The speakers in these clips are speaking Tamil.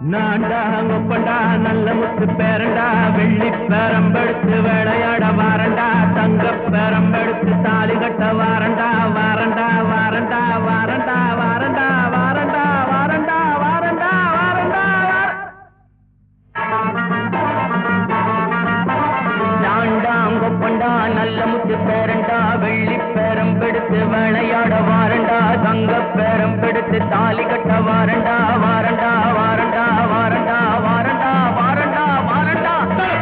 நான்டா ஒப்பண்டா நல்ல முத்து பேரண்டா வெள்ளி பேரம்பெடுத்து விளையாட வாரண்டா தங்க பேரம்பெடுத்து தாலி கட்ட வாரண்டா வாரண்டா வாரண்டா வாரண்டா வாரண்டா வாரண்டா வாரண்டா வாரண்டா வாரண்டா நான்டாங்கொப்பண்டா நல்ல முத்து பேரண்டா வெள்ளி பேரம்பெடுத்து விளையாட வாரண்டா தங்க பேரம்பெடுத்து தாலி கட்ட வாரண்டா வாரண்டா வாரண்டா வாரண்டா வாரண்டா வாரண்டா வாரண்டா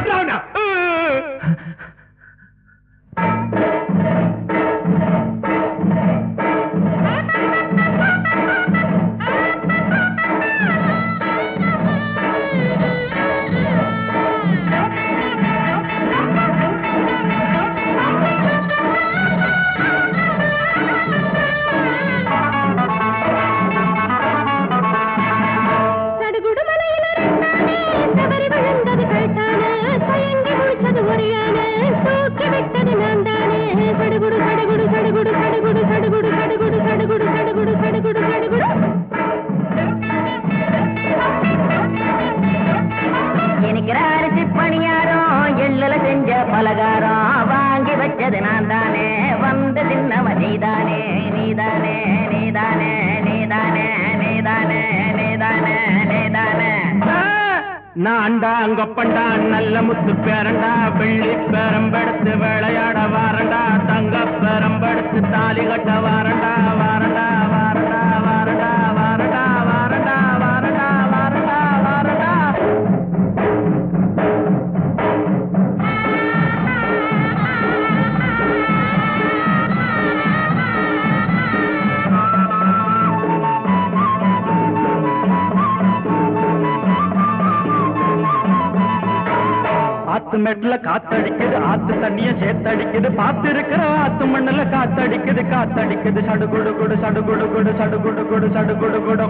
சடுகுடு மலையில ரெண்டானே, தவறி விழுந்தது கழட்டானே, தயங்கி முழிச்சது ஒரு யானை, தூக்கி விட்டது நான் தானே. சடுகுடு, சடுகுடு, சடுகுடு, சடுகுடு, சடுகுடு, சடுகுடு, சடுகுடு, சடுகுடு, சடுகுடு, சடுகுடு. இனிக்கிற அரிசி பணியாரம் எள்ளுல செஞ்ச பலகாரம் வாங்கி வச்சது நான் தானே வந்து தின்னவ நீதானே நீதானே நீதானே நீதானே நீதானே நீதானே நீதானே நான்டா அங்கப்பண்டா நல்ல முத்து பேரண்டா வெள்ளி பேரம்பெடுத்து விளையாட வாரண்டா தங்க பேரம்பெடுத்து தாலி கட்ட வாரண்டா வாரண்டா வாரண்டா வாரண்டா வாரண்டா வாரண்டா வாரண்டா வாரண்டா வாரண்டா ஆத்து மெட்ல காத்தடிக்குது ஆத்து தண்ணிய சேர்த்தடிக்குது பார்த்து இருக்கிற ஆத்து மண்ணுல காத்தடிக்குது காத்தடிக்குது சடுகுடு குடு சடுகுடு குடு சடுகுடு குடு சடுகுடு குடு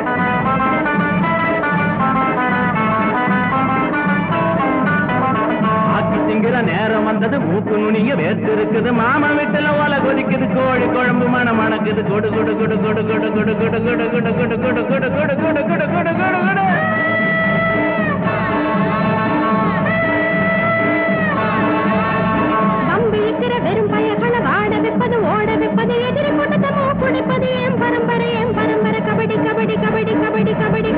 ஆக்கி திங்கிற நேரம் வந்தது மூக்கு நுனிய வேர்த்து இருக்குது மாமா வீட்டுல ஓலை கொதிக்குது கோழி குழம்பு மனம் மணக்குது கொடு கொடு கொடு கொடு கொடு கொடு கொடு கொடு கொடு கொடு கொடு கொடு கொடு கொடு கொடு கொடு கொடு கொடு வம்பிழுக்கிற வெறும் பயகளை வாட வைப்பது, ஓட வைப்பது, எதிரி கூட்டத்தை மூக்குடிப்பது, என் பரம்பரை, என் பரம்பரை, கபடி கபடி கபடி கபடி கபடி